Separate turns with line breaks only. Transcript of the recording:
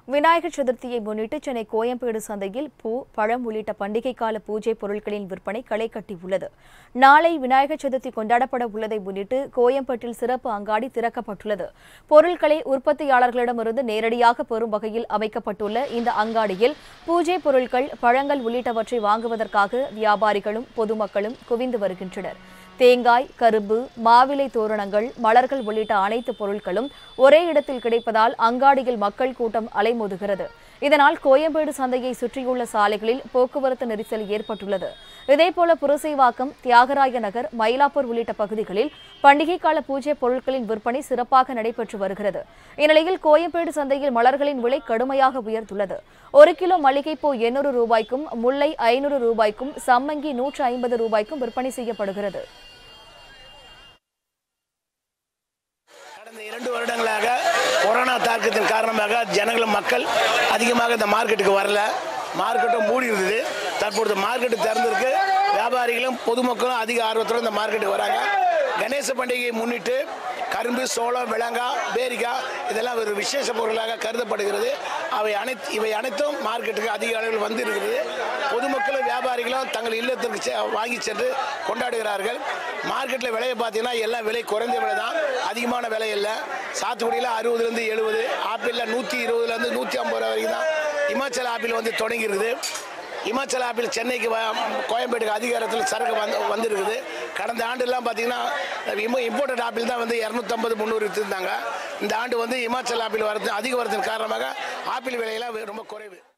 விநாயகர் சதுர்த்தியை முன்னிட்டு சென்னை கோயம்பேடு சந்தையில் பூ பழம் உள்ளிட்ட பண்டிகை கால பூஜை பொருட்களின் விற்பனை களை கட்டியுள்ளது நாளை விநாயகர் சதுர்த்தி கொண்டாடப்பட உள்ளதை முன்னிட்டு கோயம்பேட்டில் சிறப்பு அங்காடி திறக்கப்பட்டுள்ளது பொருட்களை உற்பத்தியாளர்களிடமிருந்து நேரடியாக பெறும் வகையில் அமைக்கப்பட்டுள்ள இந்த அங்காடியில் பூஜை பொருட்கள் பழங்கள் உள்ளிட்டவற்றை வாங்குவதற்காக வியாபாரிகளும் பொதுமக்களும் குவிந்து வருகின்றனர் தேங்காய் கரும்பு மாவிலை தோரணங்கள் மலர்கள் உள்ளிட்ட அனைத்து பொருட்களும் ஒரே இடத்தில் கிடைப்பதால் அங்காடியில் மக்கள் கூட்டம் அலைமோதுகிறது இதனால் கோயம்பேடு சந்தையை சுற்றியுள்ள சாலைகளில் போக்குவரத்து நெரிசல் ஏற்பட்டுள்ளது இதேபோல புரசைவாக்கம் தியாகராய நகர் மயிலாப்பூர் உள்ளிட்ட பகுதிகளில் பண்டிகை கால பூஜை பொருட்களின் விற்பனை சிறப்பாக நடைபெற்று வருகிறது இந்நிலையில் கோயம்பேடு சந்தையில் மலர்களின் விலை கடுமையாக உயர்ந்துள்ளது ஒரு கிலோ மல்லிகைப்பூ எண்ணூறு ரூபாய்க்கும் முல்லை ஐநூறு ரூபாய்க்கும் சம்மங்கி நூற்று ஐம்பது ரூபாய்க்கும் விற்பனை செய்யப்படுகிறது
கடந்த இரண்டு வருடங்களாக கொரோனா தாக்கத்தின் காரணமாக ஜனங்களும் மக்கள் அதிகமாக இந்த மார்க்கெட்டுக்கு வரல மார்க்கெட்டும் மூடி இருந்தது தற்பொழுது மார்க்கெட்டு திறந்திருக்கு வியாபாரிகளும் பொதுமக்களும் அதிக ஆர்வத்தோடு இந்த மார்க்கெட்டுக்கு வராங்க கணேச பண்டிகையை முன்னிட்டு கரும்பு சோளம் விலங்காய் பேரிக்காய் இதெல்லாம் ஒரு விசேஷ பொருளாக கருதப்படுகிறது அவை அனைத்து இவை அனைத்தும் மார்க்கெட்டுக்கு அதிக அளவில் வந்து இருக்கிறது பொதுமக்களும் வியாபாரிகளும் தங்கள் இல்லத்திற்கு செ- வாங்கி சென்று கொண்டாடுகிறார்கள் மார்க்கெட்டில் விலையை பார்த்தீங்கன்னா எல்லாம் விலை குறைந்த விலை தான் அதிகமான விலை இல்லை சாத்துக்குடியில் அறுபதுலேருந்து எழுபது ஆப்பிளில் நூற்றி இருபதுலேருந்து நூற்றி ஐம்பது ரூபா வரைக்கும் தான் இமாச்சல் ஆப்பிள் வந்து தொடங்கியிருக்குது இமாச்சல் ஆப்பிள் சென்னைக்கு வ- கோயம்பேட்டுக்கு அதிகாரத்தில் சரக்கு வந்து வந்திருக்குது கடந்த ஆண்டுலாம் பார்த்தீங்கன்னா இம்போர்ட்டட் ஆப்பிள் தான் வந்து இரநூத்தம்பது முந்நூறு இருந்தாங்க இந்த ஆண்டு வந்து இமாச்சல் ஆப்பிள் வரது அதிக வரத்தின் காரணமாக ஆப்பிள் விலையெல்லாம் ரொம்ப குறைவு